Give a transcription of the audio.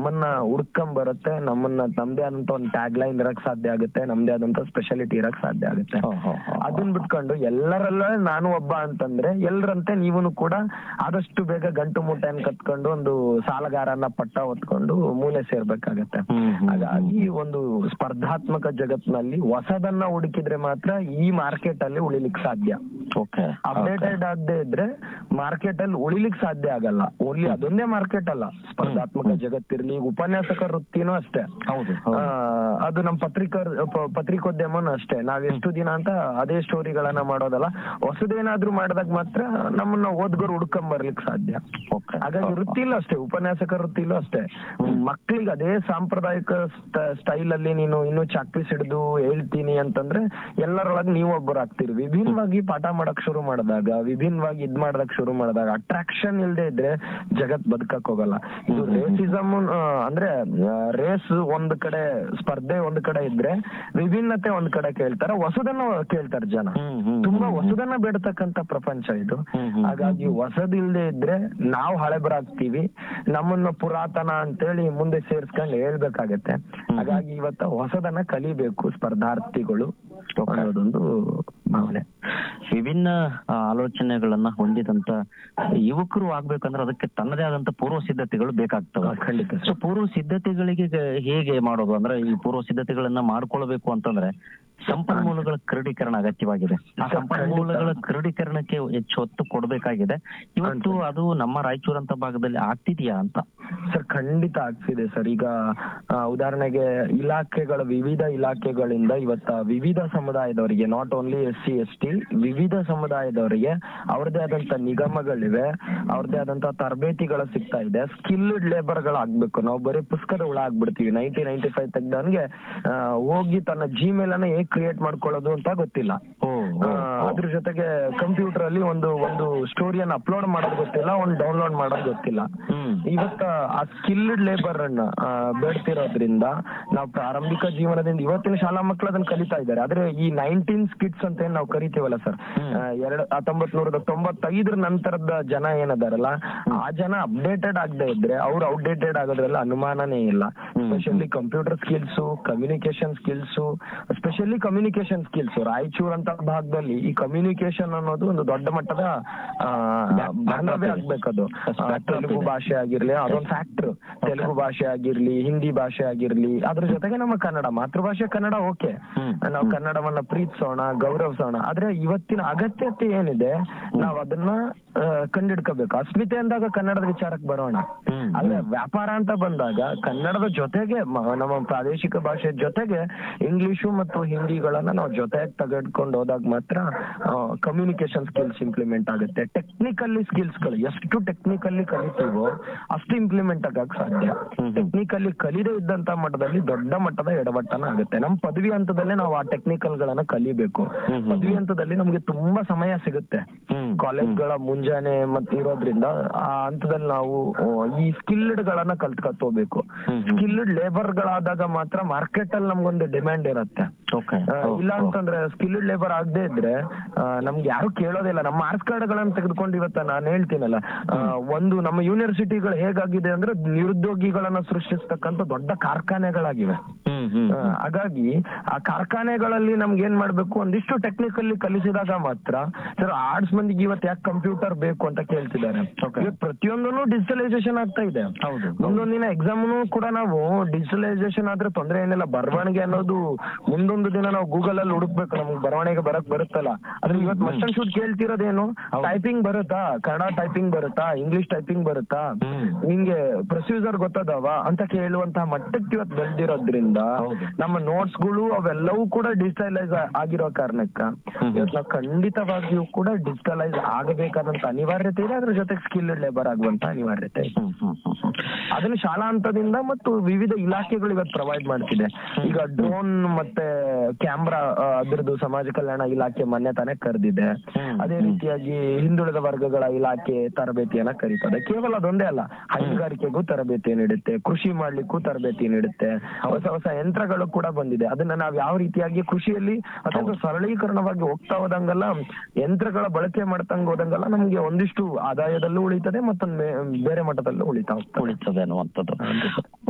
ನಮ್ಮನ್ನ ಹುಡ್ಕೊಂಡ್ ಬರುತ್ತೆ ನಮ್ಮನ್ನ ನಮ್ದೇ ಆದಂತ ಒಂದು ಟ್ಯಾಗ್ ಲೈನ್ ಇರಕ್ ಸಾಧ್ಯ ಆಗುತ್ತೆ ನಮ್ದೇ ಆದಂತ ಸ್ಪೆಷಾಲಿಟಿ ಇರಕ್ ಸಾಧ್ಯ ಆಗುತ್ತೆ ಹೋ, ಹೋ, ಹೋ. ಅದನ್ನ ಬಿಟ್ಕೊಂಡು ಎಲ್ಲರಲ್ಲ ನಾನು ಒಬ್ಬ ಅಂತಂದ್ರೆ ಎಲ್ಲರಂತೆ ನೀವುನು ಕೂಡ ಆದಷ್ಟು ಬೇಗ ಗಂಟು ಮೂಟೆಯನ್ನು ಕತ್ಕೊಂಡು ಒಂದು ಸಾಲಗಾರನ ಪಟ್ಟ ಹೊತ್ಕೊಂಡು ಮೂಲೆ ಸೇರ್ಬೇಕಾಗತ್ತೆ ಹ್ಮ್, ಹ್ಮ್, ಹಾಗಾಗಿ ಒಂದು ಸ್ಪರ್ಧಾತ್ಮಕ ಜಗತ್ನಲ್ಲಿ ಹೊಸದನ್ನ ಹುಡುಕಿದ್ರೆ ಮಾತ್ರ ಈ ಮಾರ್ಕೆಟ್ ಅಲ್ಲಿ ಉಳಿಲಿಕ್ ಸಾಧ್ಯ ಓಕೆ ಅಪ್ಡೇಟೆಡ್ ಆಗದೆ ಇದ್ರೆ ಮಾರ್ಕೆಟ್ ಅಲ್ಲಿ ಉಳಿಲಿಕ್ ಸಾಧ್ಯ ಆಗಲ್ಲ ಓನ್ಲಿ ಅದೊಂದೇ ಮಾರ್ಕೆಟ್ ಅಲ್ಲ ಸ್ಪರ್ಧಾತ್ಮಕ ಜಗತ್ತಿರ್ಲಿ ಈಗ ಉಪನ್ಯಾಸಕ ವೃತ್ತಿನೂ ಅಷ್ಟೇ ಹೌದು ಆ, ಅದು ನಮ್ ಪತ್ರಿಕಾ ಪ- ಪತ್ರಿಕೋದ್ಯಮನೂ ಅಷ್ಟೇ ನಾವ್ ಎಷ್ಟು ದಿನ ಅಂತ ಅದೇ ಸ್ಟೋರಿಗಳನ್ನ ಮಾಡೋದಲ್ಲ ಹೊಸದೇನಾದ್ರೂ ಮಾಡಿದಾಗ ಮಾತ್ರ ನಮ್ಮನ್ನ ಓದ್ಗೋರು ಹುಡ್ಕೊಂಡ್ ಬರ್ಲಿಕ್ ಸಾಧ್ಯ ಓಕೆ ಹಾಗಾಗಿ ವೃತ್ತಿಲೂ ಅಷ್ಟೇ ಉಪನ್ಯಾಸಕ ವೃತ್ತಿಲೂ ಅಷ್ಟೇ ಮಕ್ಳಿಗೆ ಅದೇ ಸಾಂಪ್ರದಾಯಿಕ ಸ್ಟೈಲ್ ಅಲ್ಲಿ ನೀನು ಇನ್ನು ಚಾಕ್ಪೀಸ್ ಹಿಡಿದು ಹೇಳ್ತೀನಿ ಅಂತಂದ್ರೆ ಎಲ್ಲರೊಳಗೆ ನೀವು ಒಬ್ಬರು ಆಗ್ತೀರಿ ವಿಭಿನ್ನವಾಗಿ ಪಾಠ ಮಾಡಕ್ ಶುರು ಮಾಡಿದಾಗ ವಿಭಿನ್ನವಾಗಿ ಇದ್ ಮಾಡಕ್ ಶುರು ಮಾಡಿದಾಗ ಅಟ್ರಾಕ್ಷನ್ ಇಲ್ದೇ ಇದ್ರೆ ಜಗತ್ ಬದುಕಕ್ ಹೋಗಲ್ಲ ಇದು ರೇಸಿಸಮ್ ಅಂದ್ರೆ ರೇಸ್ ಒಂದ್ ಕಡೆ ಸ್ಪರ್ಧೆ ಒಂದ್ ಕಡೆ ಇದ್ರೆ ವಿಭಿನ್ನತೆ ಒಂದ್ ಕಡೆ ಕೇಳ್ತಾರೆ ಹೊಸದನ್ನ ಕೇಳ್ತಾರೆ ಜನ ಹ್ಮ್, ಹ್ಮ್, ತುಂಬಾ ಹೊಸದನ್ನ ಬೇಡತಕ್ಕಂತ ಪ್ರಪಂಚ ಇದು ಹ್ಮ್, ಹ್ಮ್, ಹಾಗಾಗಿ ಹೊಸದಿಲ್ದೆ ಇದ್ರೆ ನಾವು ಹಳೆಬರಾಗ್ತೀವಿ ನಮ್ಮನ್ನ ಪುರಾತನ ಅಂತೇಳಿ ಮುಂದೆ ಸೇರ್ಸ್ಕೊಂಡು ಹೇಳ್ಬೇಕಾಗತ್ತೆ ಹಾಗಾಗಿ ಇವತ್ತ ಹೊಸದನ್ನ ಕಲಿಬೇಕು ಸ್ಪರ್ಧಾರ್ಥಿಗಳು ಅನ್ನೋದೊಂದು ಭಾವನೆ ವಿಭಿನ್ನ ಆ, ಆಲೋಚನೆಗಳನ್ನ ಹೊಂದಿದಂತ ಯುವಕರು ಆಗ್ಬೇಕಂದ್ರೆ ಅದಕ್ಕೆ ತನ್ನದೇ ಆದಂತ ಪೂರ್ವ ಸಿದ್ಧತೆಗಳು ಬೇಕಾಗ್ತವೆ ಖಂಡಿತ ಸೊ ಪೂರ್ವ ಸಿದ್ಧತೆಗಳಿಗೆ ಗ- ಹೇಗೆ ಮಾಡೋದು ಅಂದ್ರೆ ಈ ಪೂರ್ವ ಸಿದ್ಧತೆಗಳನ್ನ ಮಾಡ್ಕೊಳ್ಬೇಕು ಅಂತಂದ್ರೆ ಸಂಪನ್ಮೂಲಗಳ ಕ್ರೋಢೀಕರಣ ಅಗತ್ಯವಾಗಿದೆ ಆ ಖಂಡಿತ. ಸಂಪನ್ಮೂಲಗಳ ಕ್ರೋಢೀಕರಣಕ್ಕೆ ಹೆಚ್ಚು ಒತ್ತು ಕೊಡ್ಬೇಕಾಗಿದೆ ಇವತ್ತು ಅದು ನಮ್ಮ ರಾಯಚೂರು ಅಂತ ಭಾಗದಲ್ಲಿ ಆಗ್ತಿದ್ಯಾ ಅಂತ ಸರ್ ಖಂಡಿತ ಆಗ್ತಿದೆ ಸರ್ ಈಗ ಆ, ಉದಾಹರಣೆಗೆ ಇಲಾಖೆಗಳ ವಿವಿಧ ಇಲಾಖೆಗಳಿಂದ ಇವತ್ತ ವಿವಿಧ ಸಮುದಾಯದವರಿಗೆ not only S C S T ವಿವಿಧ ಸಮುದಾಯದವರಿಗೆ ಅವ್ರದೇ ಆದಂತ ನಿಗಮಗಳಿವೆ ಅವ್ರದೇ ಆದಂತ ತರಬೇತಿಗಳು ಸಿಗ್ತಾ ಇದೆ ಸ್ಕಿಲ್ಡ್ ಲೇಬರ್ ಗಳಾಗ್ಬೇಕು ನಾವು ಬರೀ ಪುಸ್ತಕದ ಹುಳ ಆಗ್ಬಿಡ್ತೀವಿ ನೈನ್ಟಿ ನೈನ್ಟಿ ಫೈವ್ ತೆಗ್ದವನ್ಗೆ ಹೋಗಿ ತನ್ನ ಜಿಮೇಲ್ ಅನ್ನ ಹೇಗ್ ಕ್ರಿಯೇಟ್ ಮಾಡ್ಕೊಳ್ಳೋದು ಅಂತ ಗೊತ್ತಿಲ್ಲ ಆ, ಅದ್ರ ಜೊತೆಗೆ ಕಂಪ್ಯೂಟರ್ ಅಲ್ಲಿ ಒಂದು ಒಂದು ಸ್ಟೋರಿಯನ್ನ ಅಪ್ಲೋಡ್ ಮಾಡೋದು ಗೊತ್ತಿಲ್ಲ ಒಂದು ಡೌನ್ಲೋಡ್ ಮಾಡೋದು ಗೊತ್ತಿಲ್ಲ ಹ್ಮ್ ಇವತ್ತ ಆ ಸ್ಕಿಲ್ಡ್ ಲೇಬರ್ ಅನ್ನ ಆ, ಬೇಡ್ತಿರೋದ್ರಿಂದ ನಾವು ಪ್ರಾರಂಭಿಕ ಜೀವನದಿಂದ ಇವತ್ತಿನ ಶಾಲಾ ಮಕ್ಕಳು ಅದನ್ನ ಕಲಿತಾ ಇದ್ದಾರೆ ಆದ್ರೆ ಈ ನೈನ್ಟೀನ್ ಸ್ಕಿಟ್ಸ್ ಅಂತ ಏನ್ ನಾವು ಕರಿತೀವಲ್ಲ ಸರ್ ಎರಡ್ ಹತ್ತೊಂಬತ್ ನೂರದ ತೊಂಬತ್ತೈದರ ನಂತರದ ಜನ ಏನದಾರಲ್ಲ ಆ ಜನ ಅಪ್ಡೇಟೆಡ್ ಆಗದೆ ಇದ್ರೆ ಅವ್ರು ಔಟ್ಡೇಟೆಡ್ ಆಗೋದ್ರಲ್ಲಿ ಅನುಮಾನನೇ ಇಲ್ಲ specially computer skills communication skills specially communication skills Raichur ಅಂತ ಭಾಗದಲ್ಲಿ ಈ ಕಮ್ಯುನಿಕೇಶನ್ ಅನ್ನೋದು ಒಂದು ದೊಡ್ಡ ಮಟ್ಟದ ಆ, ಬಾಂಧವ್ಯ ಆಗ್ಬೇಕದು ಆ, ತೆಲುಗು ಭಾಷೆ ಆಗಿರ್ಲಿ ಅದೊಂದು ಫ್ಯಾಕ್ಟರ್ ತೆಲುಗು ಭಾಷೆ ಆಗಿರ್ಲಿ ಹಿಂದಿ ಭಾಷೆ ಆಗಿರ್ಲಿ ಅದ್ರ ಜೊತೆಗೆ ನಮ್ಮ ಕನ್ನಡ ಮಾತೃಭಾಷೆ ಕನ್ನಡ ಓಕೆ ಹ್ಮ್. ನಾವು ಕನ್ನಡವನ್ನ ಪ್ರೀತಿಸೋಣ ಗೌರವಿಸೋಣ ಆದ್ರೆ ಇವತ್ತಿನ ಅಗತ್ಯತೆ ಏನಿದೆ ನಾವ್ ಅದನ್ನ ಆ, ಕಂಡಿಡ್ಕೋಬೇಕು ಅಸ್ಮಿತೆ ಅಂದಾಗ ಕನ್ನಡದ ವಿಚಾರಕ್ಕೆ ಬರೋಣ ಹ್ಮ್. ಆದ್ರೆ ವ್ಯಾಪಾರ ಅಂತ ಬಂದಾಗ ಕನ್ನಡದ ಜೊತೆಗೆ ಮ- ನಮ್ಮ ಪ್ರಾದೇಶಿಕ ಭಾಷೆ ಜೊತೆಗೆ ಇಂಗ್ಲಿಷು ಮತ್ತು ಹಿಂದಿಗಳನ್ನ ನಾವು ಜೊತೆಗೆ ತೆಗೆದುಕೊಂಡು ಹೋದಾಗ ಮಾತ್ರ ಕಮ್ಯುನಿಕೇಶನ್ ಸ್ಕಿಲ್ಸ್ ಇಂಪ್ಲಿಮೆಂಟ್ ಆಗುತ್ತೆ ಟೆಕ್ನಿಕಲ್ಲಿ ಸ್ಕಿಲ್ಸ್ಗಳು ಎಷ್ಟು ಟೆಕ್ನಿಕಲ್ಲಿ ಕಲಿತೀವೋ ಅಷ್ಟು ಇಂಪ್ಲಿಮೆಂಟ್ ಆಗಕ್ ಸಾಧ್ಯ ಟೆಕ್ನಿಕಲ್ಲಿ ಕಲಿದೇ ಇದ್ದಂತ ಮಟ್ಟದಲ್ಲಿ ದೊಡ್ಡ ಮಟ್ಟದ ಎಡವಟ್ಟನ ಆಗುತ್ತೆ ನಮ್ಮ ಪದವಿ ಹಂತದಲ್ಲೇ ನಾವು ಆ ಟೆಕ್ನಿಕಲ್ ಗಳನ್ನ ಕಲಿಬೇಕು ಪದವಿ ಹಂತದಲ್ಲಿ ನಮ್ಗೆ ತುಂಬಾ ಸಮಯ ಸಿಗುತ್ತೆ ಹ್ಮ್. ಕಾಲೇಜ್ಗಳ ಮುಂಜಾನೆ ಮತ್ತೆ ಇರೋದ್ರಿಂದ ಆ ಹಂತದಲ್ಲಿ ನಾವು ಆ, ಈ ಸ್ಕಿಲ್ಡ್ ಗಳನ್ನ ಕಲ್ತ್ಕೊಳ್ಬೇಕು ಸ್ಕಿಲ್ಡ್ ಲೇಬರ್ ಗಳಾದಾಗ ಮಾತ್ರ ಮಾರ್ಕೆಟ್ ಅಲ್ಲಿ ನಮ್ಗೊಂದು ಡಿಮ್ಯಾಂಡ್ ಇರುತ್ತೆ ಓಕೆ ಆ, ಇಲ್ಲ ಅಂತಂದ್ರೆ ಸ್ಕಿಲ್ಡ್ ಲೇಬರ್ ಆಗದೆ ಇದ್ರೆ ಆ, ನಮ್ಗೆ ಯಾರು ಕೇಳೋದಿಲ್ಲ ನಮ್ಮ ಮಾರ್ಕ್ಸ್ ಕಾರ್ಡ್ ಗಳನ್ನ ತೆಗೆದುಕೊಂಡು ಇವತ್ತ ನಾನು ಹೇಳ್ತೀನಲ್ಲ ಆ, ಒಂದು ನಮ್ಮ ಯೂನಿವರ್ಸಿಟಿಗಳು ಹೇಗಾಗಿದೆ ಅಂದ್ರೆ ನಿರುದ್ಯೋಗಿಗಳನ್ನ ಸೃಷ್ಟಿಸ್ತಕ್ಕಂಥ ದೊಡ್ಡ ಕಾರ್ಖಾನೆಗಳಾಗಿವೆ ಹ್ಮ್ ಹ್ಮ್ ಆ, ಹಾಗಾಗಿ ಆ ಕಾರ್ಖಾನೆಗಳಲ್ಲಿ ನಮ್ಗೆ ಏನ್ ಮಾಡ್ಬೇಕು ಒಂದಿಷ್ಟು ಟೆಕ್ನಿಕಲ್ಲಿ ಕಲಿಸಿದಾಗ ಮಾತ್ರ ಸರ್ ಆರ್ಟ್ಸ್ ಮಂದಿಗೆ ಇವತ್ತು ಯಾಕೆ ಕಂಪ್ಯೂಟರ್ ಬೇಕು ಅಂತ ಕೇಳ್ತಿದ್ದಾರೆ ಇವತ್ತು ಪ್ರತಿಯೊಂದನ್ನು ಡಿಜಿಟಲೈಸೇಷನ್ ಆಗ್ತಾ ಇದೆ ಹೌದು. ಮುಂದೊಂದಿನ ಎಕ್ಸಾಮ್ನು ಕೂಡ ನಾವು ಡಿಜಿಟಲೈಸೇಷನ್ ಆದ್ರೆ ತೊಂದರೆ ಏನಿಲ್ಲ ಬರವಣಿಗೆ ಅನ್ನೋದು ಮುಂದೊಂದು ದಿನ ನಾವು ಗೂಗಲ್ ಅಲ್ಲಿ ಹುಡುಕ್ಬೇಕು ನಮ್ಗೆ ಬರವಣಿಗೆ ಬರಕ್ ಬರುತ್ತಲ್ಲ ಆದ್ರೆ ಇವತ್ತು ಮಸ್ಟ್ ಅಂಡ್ ಶುಡ್ ಕೇಳ್ತಿರೋದೇನು ಟೈಪಿಂಗ್ ಬರುತ್ತಾ ಕನ್ನಡ ಟೈಪಿಂಗ್ ಬರುತ್ತಾ ಇಂಗ್ಲಿಷ್ ಟೈಪಿಂಗ್ ಬರುತ್ತಾ ಹ್ಮ್. ನಿಂಗೆ ಪ್ರೊಸೀಜರ್ ಗೊತ್ತದವ ಅಂತ ಕೇಳುವಂತಹ ಮಟ್ಟಕ್ಕೆ ಇವತ್ತು ಬೆಳೆದಿರೋದ್ರಿಂದ ಹೌದು. ನಮ್ಮ ನೋಟ್ಸ್ ಗಳು ಅವೆಲ್ಲವೂ ಕೂಡ ಡಿಜಿಟಲೈಸ್ ಆಗಿರೋ ಕಾರಣಕ್ಕ ಇವತ್ತು ನಾವು ಖಂಡಿತವಾಗಿಯೂ ಕೂಡ ಡಿಜಿಟಲೈಸ್ ಆಗಬೇಕಾದಂತ ಅನಿವಾರ್ಯತೆ ಇದೆ ಅದ್ರ ಜೊತೆಗೆ ಸ್ಕಿಲ್ ಲೇಬರ್ ಆಗುವಂತ ಅನಿವಾರ್ಯತೆ ಇದೆ ಹ್ಮ್ ಹ್ಮ್ ಹ್ಮ್ ಹ್ಮ್. ಅದನ್ನ ಶಾಲಾ ಹಂತದಿಂದ ಮತ್ತು ವಿವಿಧ ಇಲಾಖೆಗಳು ಇವತ್ತು ಪ್ರೊವೈಡ್ ಮಾಡ್ತಿದೆ ಈಗ ಡ್ರೋನ್ ಮತ್ತೆ ಕ್ಯಾಮ್ರಾ ಅದ್ರದ್ದು ಸಮಾಜ ಕಲ್ಯಾಣ ಇಲಾಖೆ ಮೊನ್ನೆ ತಾನೇ ಕರೆದಿದೆ ಹ್ಮ್. ಅದೇ ರೀತಿಯಾಗಿ ಹಿಂದುಳಿದ ವರ್ಗಗಳ ಇಲಾಖೆ ತರಬೇತಿಯನ್ನ ಕರೀತದೆ ಕೇವಲ ಅದೊಂದೇ ಅಲ್ಲ ಹೈನುಗಾರಿಕೆಗೂ ತರಬೇತಿ ನೀಡುತ್ತೆ ಕೃಷಿ ಮಾಡ್ಲಿಕ್ಕೂ ತರಬೇತಿ ನೀಡುತ್ತೆ ಹೊಸ ಹೊಸ ಯಂತ್ರಗಳು ಕೂಡ ಬಂದಿದೆ ಅದನ್ನ ನಾವ್ ಯಾವ ರೀತಿಯಾಗಿ ಕೃಷಿಯಲ್ಲಿ ಅತ್ಯಂತ ಸರಳೀಕರಣವಾಗಿ ಹೋಗ್ತಾ ಹೋದಂಗೆಲ್ಲ ಯಂತ್ರಗಳ ಬಳಕೆ ಮಾಡ್ತಂಗ್ ಹೋದಂಗೆಲ್ಲ ನಮ್ಗೆ ಒಂದಿಷ್ಟು ಆದಾಯದಲ್ಲೂ ಉಳಿತದೆ ಮತ್ತೊಂದು ಬೇರೆ ಮಟ್ಟದಲ್ಲೂ ಉಳಿತಾ ಹೋಗ್ತದೆ ಉಳಿತದೆ ಅನ್ನುವಂಥದ್ದು